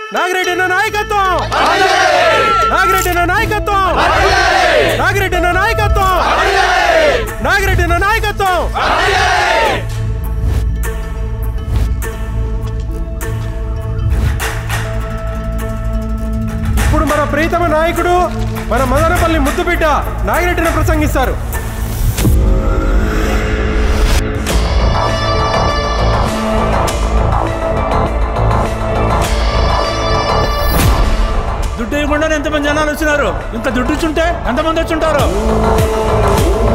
నాగిరెడ్డి అన్న నాయకత్వం నాగిరెడ్డి అన్న నాయకత్వం నాగిరెడ్డి అన్న నాయకత్వం నాగిరెడ్డి అన్న నాయకత్వం ఇప్పుడు మన ప్రీతమ నాయకుడు మన మదనపల్లి ముద్దుబిడ్డ నాగిరెడ్డిని ప్రసంగిస్తారు దుడ్డు ఇవ్వకుండా ఎంతమంది జనాలు వచ్చినారు ఇంత దుడ్డు ఇచ్చుంటే ఎంతమంది వచ్చి ఉంటారు